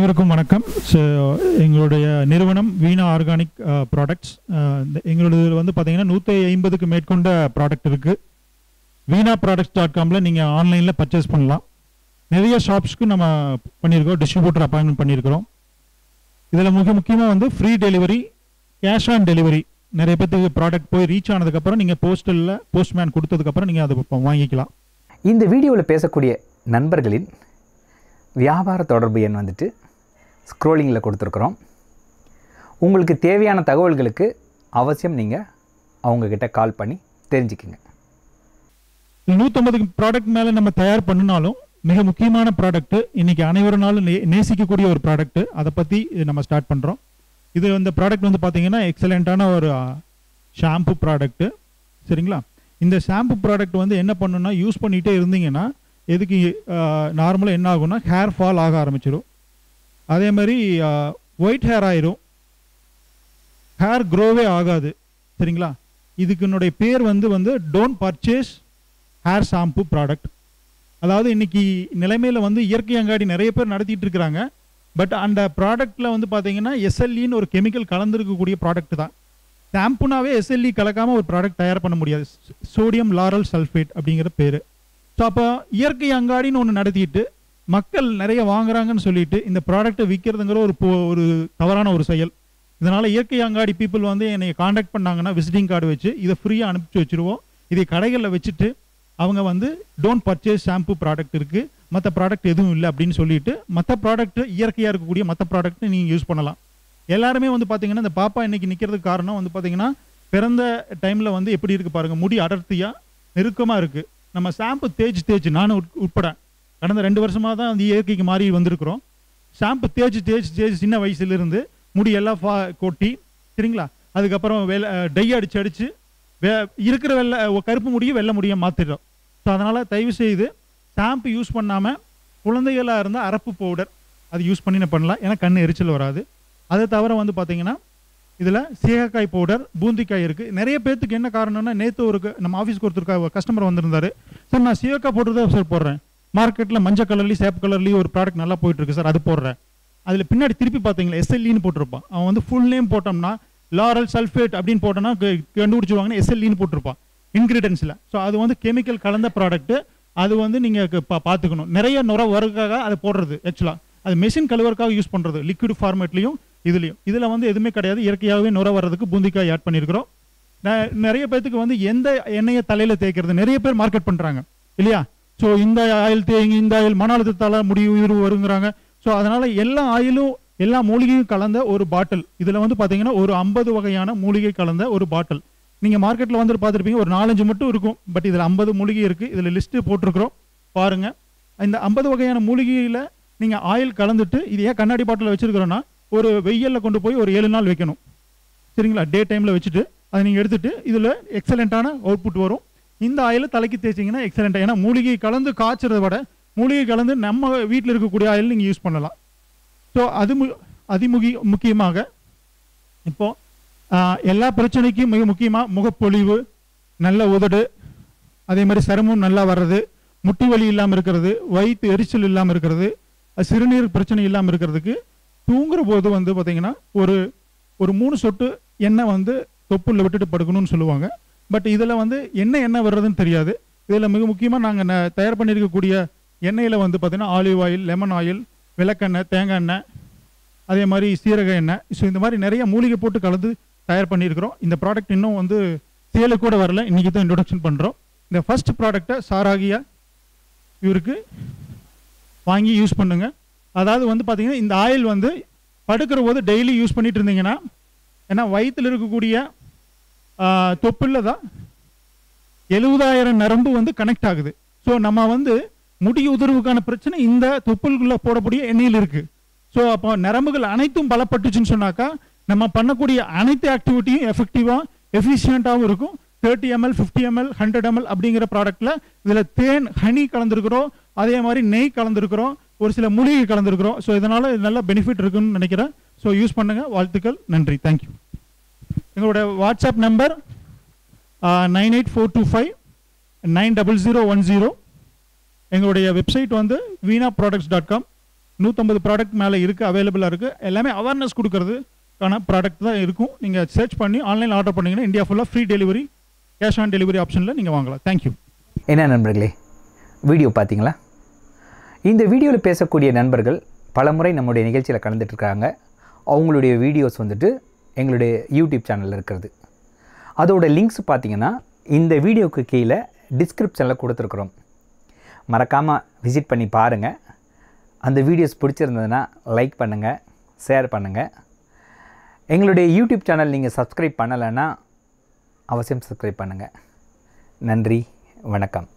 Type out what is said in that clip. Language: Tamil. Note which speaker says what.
Speaker 1: அனைவருக்கும் வணக்கம் ஸோ எங்களுடைய நிறுவனம் வீணா ஆர்கானிக் ப்ராடக்ட்ஸ் எங்களுடைய வந்து பார்த்தீங்கன்னா நூற்றி ஐம்பதுக்கு மேற்கொண்ட ப்ராடக்ட் இருக்குது வீணா ப்ராடக்ட்ஸ் டாட் காமில் நீங்கள் ஆன்லைனில் பர்ச்சேஸ் பண்ணலாம் நிறைய ஷாப்ஸ்க்கு நம்ம பண்ணியிருக்கோம் டிஸ்ட்ரிபியூட்டர் அப்பாயின்மெண்ட் பண்ணியிருக்கிறோம் இதில் மிக முக்கியமாக வந்து free delivery cash on delivery நிறைய பேர்த்துக்கு ப்ராடக்ட் போய் ரீச் ஆனதுக்கப்புறம் நீங்கள் போஸ்டலில் போஸ்ட்மேன் கொடுத்ததுக்கப்புறம் நீங்கள் அதை இப்போ வாங்கிக்கலாம்
Speaker 2: இந்த வீடியோவில் பேசக்கூடிய நண்பர்களின் வியாபார தொடர்பு எண் வந்துட்டு ஸ்க்ரோலிங்கில் கொடுத்துருக்குறோம் உங்களுக்கு தேவையான தகவல்களுக்கு அவசியம் நீங்கள் அவங்கக்கிட்ட கால் பண்ணி தெரிஞ்சுக்குங்க
Speaker 1: நூற்றம்பது ப்ராடக்ட் மேலே நம்ம தயார் பண்ணினாலும் மிக முக்கியமான ப்ராடக்ட் இன்னைக்கு அனைவருனாலும் நே நேசிக்கக்கூடிய ஒரு ப்ராடக்ட் அதை பற்றி நம்ம ஸ்டார்ட் பண்ணுறோம் இது இந்த ப்ராடக்ட் வந்து பார்த்தீங்கன்னா எக்ஸலண்ட்டான ஒரு ஷாம்பு ப்ராடக்ட்டு சரிங்களா இந்த ஷாம்பு ப்ராடக்ட் வந்து என்ன பண்ணுன்னா யூஸ் பண்ணிகிட்டே இருந்தீங்கன்னா எதுக்கு நார்மலாக என்ன ஆகும்னா ஹேர் ஃபால் ஆக ஆரம்பிச்சிடும் அதே மாதிரி ஒயிட் ஹேர் ஆயிரும் ஹேர் க்ரோவே ஆகாது சரிங்களா இதுக்குன்னுடைய பேர் வந்து வந்து don't purchase hair shampoo product அதாவது இன்னைக்கு நிலைமையில் வந்து இயற்கை அங்காடி நிறைய பேர் நடத்திட்டு இருக்கிறாங்க பட் அந்த ப்ராடக்ட்டில் வந்து பார்த்தீங்கன்னா எஸ்எல்இன்னு ஒரு கெமிக்கல் கலந்துருக்கக்கூடிய ப்ராடக்ட் தான் ஷாம்புனாவே எஸ்எல்இ கலக்காமல் ஒரு ப்ராடக்ட் தயார் பண்ண முடியாது சோடியம் லாரல் சல்ஃபேட் அப்படிங்கிற பேர் ஸோ அப்போ இயற்கை அங்காடின்னு ஒன்று நடத்திட்டு மக்கள் நிறைய வாங்குறாங்கன்னு சொல்லிட்டு இந்த ப்ராடக்ட்டை விற்கிறதுங்கிற ஒரு போ ஒரு தவறான ஒரு செயல் இதனால் இயற்கை அங்காடி பீப்புள் வந்து என்னை காண்டாக்ட் பண்ணாங்கன்னா விசிட்டிங் கார்டு வச்சு இதை ஃப்ரீயாக அனுப்பிச்சி வச்சுருவோம் இதை கடைகளில் வச்சுட்டு அவங்க வந்து டோன்ட் பர்ச்சேஸ் ஷாம்பு ப்ராடக்ட் இருக்குது மற்ற ப்ராடக்ட் எதுவும் இல்லை அப்படின்னு சொல்லிட்டு மற்ற ப்ராடக்ட் இயற்கையாக இருக்கக்கூடிய மற்ற ப்ராடக்ட் நீங்கள் யூஸ் பண்ணலாம் எல்லாருமே வந்து பார்த்தீங்கன்னா இந்த பாப்பா இன்னைக்கு நிற்கிறதுக்கு காரணம் வந்து பார்த்தீங்கன்னா பிறந்த டைமில் வந்து எப்படி இருக்குது பாருங்கள் முடி அடர்த்தியாக நெருக்கமாக இருக்குது நம்ம ஷாம்பு தேய்ச்சி தேய்ச்சி நானும் உட்- உட்பட கடந்த ரெண்டு வருஷமாக தான் அந்த இயற்கைக்கு மாறி வந்திருக்கிறோம் ஷாம்பு தேய்ச்சி தேய்ச்சி தேய்ச்சி சின்ன வயசுலேருந்து முடி எல்லாம் ஃபா கொட்டி சரிங்களா அதுக்கப்புறம் வெள்ளை டை அடிச்சு அடிச்சு வே இருக்கிற வெள்ளை கருப்பு முடியை வெள்ளை முடியை மாற்றிடும் ஸோ அதனால் தயவு செய்து ஷாம்பு யூஸ் பண்ணாமல் குழந்தைகளாக இருந்தால் அரப்பு பவுடர் அது யூஸ் பண்ணி நான் பண்ணலாம் ஏன்னா கண் எரிச்சல் வராது அதை தவிர வந்து பார்த்தீங்கன்னா இதில் சீகக்காய் பவுடர் பூந்திக்காய் இருக்குது நிறைய பேர்த்துக்கு என்ன காரணம்னா நேற்று ஒரு க- நம்ம ஆஃபீஸ்க்கு ஒருத்தர் கஸ்டமர் வந்திருந்தாரு சார் நான் சீகக்காய் பவுடர் தான் சார் போடுறேன் மார்க்கெட்டில் மஞ்சள் கலர்லேயும் சேப்பு கலர்லேயும் ஒரு ப்ராடக்ட் நல்லா போயிட்டு இருக்கு சார் அது போடுறேன் அதில் பின்னாடி திருப்பி பார்த்தீங்களா எஸ்எல்இன்னு போட்டிருப்பான் அவன் வந்து ஃபுல் நேம் போட்டோம்னா லாரல் சல்ஃபேட் அப்படின்னு போட்டோம்னா க- கண்டுபிடிச்சிருவாங்கன்னா எஸ்எல்இன்னு போட்டிருப்பான் இன்க்ரீடியன்ஸில் ஸோ அது வந்து கெமிக்கல் கலந்த ப்ராடக்ட்டு அது வந்து நீங்கள் பார்த்துக்கணும் நிறைய நுர வரக்காக அதை போடுறது ஆக்சுவலாக அது மெஷின் கழுவறதுக்காக யூஸ் பண்ணுறது லிக்விட் ஃபார்மேட்லையும் இதுலையும் இதில் வந்து எதுவுமே கிடையாது இயற்கையாகவே நுர வர்றதுக்கு பூந்திக்காய் ஆட் பண்ணியிருக்கிறோம் ந- நிறைய பேர்த்துக்கு வந்து எந்த எண்ணெயை தலையில் தேய்க்கிறது நிறைய பேர் மார்க்கெட் பண்ணுறாங்க இல்லையா ஸோ இந்த ஆயில் தேய்ங்க இந்த ஆயில் மன அழுத்தத்தால் முடி உயிர் வருங்கிறாங்க ஸோ அதனால் எல்லா ஆயிலும் எல்லா மூலிகையும் கலந்த ஒரு பாட்டில் இதில் வந்து பார்த்தீங்கன்னா ஒரு ஐம்பது வகையான மூலிகை கலந்த ஒரு பாட்டில் நீங்கள் மார்க்கெட்டில் வந்து பார்த்துருப்பீங்க ஒரு நாலஞ்சு மட்டும் இருக்கும் பட் இதில் ஐம்பது மூலிகை இருக்குது இதில் லிஸ்ட்டு போட்டிருக்கிறோம் பாருங்கள் இந்த ஐம்பது வகையான மூலிகையில் நீங்கள் ஆயில் கலந்துட்டு இது ஏன் கண்ணாடி பாட்டில் வச்சிருக்கிறோன்னா ஒரு வெயிலில் கொண்டு போய் ஒரு ஏழு நாள் வைக்கணும் சரிங்களா டே டைமில் வச்சுட்டு அதை நீங்கள் எடுத்துட்டு இதில் எக்ஸலண்ட்டான அவுட்புட் வரும் இந்த ஆயிலை தலைக்கு தேய்ச்சிங்கன்னா எக்ஸலண்ட்டாக ஏன்னா மூலிகை கலந்து காய்ச்சறதை விட மூலிகை கலந்து நம்ம வீட்டில் இருக்கக்கூடிய ஆயில் நீங்கள் யூஸ் பண்ணலாம் ஸோ அது மு அதிமுகி முக்கியமாக இப்போ ஆஹ், எல்லா பிரச்சனைக்கும் மிக முக்கியமாக முகப்பொலிவு நல்ல உதடு அதே மாதிரி சருமம் நல்லா வர்றது முட்டி வலி இல்லாமல் இருக்கிறது வயிற்று எரிச்சல் இல்லாமல் இருக்கிறது அஹ், சிறுநீர் பிரச்சனை இல்லாமல் இருக்கிறதுக்கு தூங்குற போது வந்து பார்த்தீங்கன்னா ஒரு ஒரு மூணு சொட்டு எண்ணெய் வந்து தொப்புள்ள விட்டுட்டு படுக்கணும்னு சொல்லுவாங்க பட் இதில் வந்து என்ன எண்ணெய் வர்றதுன்னு தெரியாது இதில் மிக முக்கியமாக நாங்கள் தயார் பண்ணியிருக்கக்கூடிய எண்ணெயில் வந்து பார்த்தீங்கன்னா ஆலிவ் ஆயில் லெமன் ஆயில் விளக்கெண்ணெய் தேங்காய் எண்ணெய் அதே மாதிரி சீரக எண்ணெய் ஸோ இந்த மாதிரி நிறைய மூலிகை போட்டு கலந்து தயார் பண்ணியிருக்கிறோம் இந்த ப்ராடக்ட் இன்னும் வந்து சேலுக்கு கூட வரல இன்றைக்கி தான் இன்ட்ரொடக்ஷன் பண்ணுறோம் இந்த ஃபர்ஸ்ட் ப்ராடக்டை சாராகியா இவருக்கு வாங்கி யூஸ் பண்ணுங்க அதாவது வந்து பார்த்தீங்கன்னா இந்த ஆயில் வந்து படுக்கிற போது டெய்லி யூஸ் பண்ணிட்டு இருந்தீங்கன்னா ஏன்னா வயிற்றில் இருக்கக்கூடிய தொப்புல தான் எழுபதாயிரம் நரம்பு வந்து கனெக்ட் ஆகுது ஸோ நம்ம வந்து முடி உதர்வுக்கான பிரச்சனை இந்த தொப்புளுக்குள்ள போடக்கூடிய எண்ணெயில் இருக்கு ஸோ அப்போ நரம்புகள் அனைத்தும் பலப்பட்டுச்சுன்னு சொன்னாக்கா நம்ம பண்ணக்கூடிய அனைத்து ஆக்டிவிட்டியும் எஃபெக்டிவாக எஃபிஷியண்ட்டாகவும் இருக்கும் thirty ML fifty ML hundred ML அப்படிங்கிற ப்ராடக்ட்டில் இதில் தேன் ஹனி கலந்துருக்கிறோம் அதே மாதிரி நெய் கலந்துருக்கிறோம் ஒரு சில மூலிகை கலந்துருக்கிறோம் ஸோ இதனால் நல்ல பெனிஃபிட் இருக்குன்னு நினைக்கிறேன் ஸோ யூஸ் பண்ணுங்கள் வாழ்த்துக்கள் நன்றி தேங்க்யூ எங்களோட WhatsApp number nine eight four two five nine double zero one zero எங்களுடைய வெப்சைட் வந்து வீணா ப்ராடக்ட்ஸ் டாட் காம் நூற்றம்பது ப்ராடக்ட் மேலே இருக்குது அவைலபிளாக இருக்குது எல்லாமே அவேர்னஸ் கொடுக்கறதுக்கான ப்ராடக்ட் தான் இருக்கும் நீங்கள் சர்ச் பண்ணி ஆன்லைன் ஆர்டர் பண்ணீங்கன்னா இந்தியா ஃபுல்லாக free delivery cash on delivery ஆப்ஷனில் நீங்கள் வாங்கலாம் தேங்க்யூ
Speaker 2: என்ன நண்பர்களே வீடியோ பார்த்தீங்களா இந்த வீடியோவில் பேசக்கூடிய நண்பர்கள் பலமுறை நம்முடைய நிகழ்ச்சியில் கலந்துட்டு இருக்காங்க அவங்களுடைய வீடியோஸ் வந்துட்டு எங்களுடைய யூடியூப் சேனலில் இருக்கிறது அதோட லிங்க்ஸ் பார்த்தீங்கன்னா இந்த வீடியோக்கு கீழே டிஸ்கிரிப்ஷனில் கொடுத்துருக்குறோம் மறக்காமல் விசிட் பண்ணி பாருங்கள் அந்த வீடியோஸ் பிடிச்சிருந்ததுன்னா லைக் பண்ணுங்கள் ஷேர் பண்ணுங்கள் எங்களுடைய யூடியூப் சேனல் நீங்கள் சப்ஸ்கிரைப் பண்ணலைன்னா அவசியம் சப்ஸ்கிரைப் பண்ணுங்கள் நன்றி வணக்கம்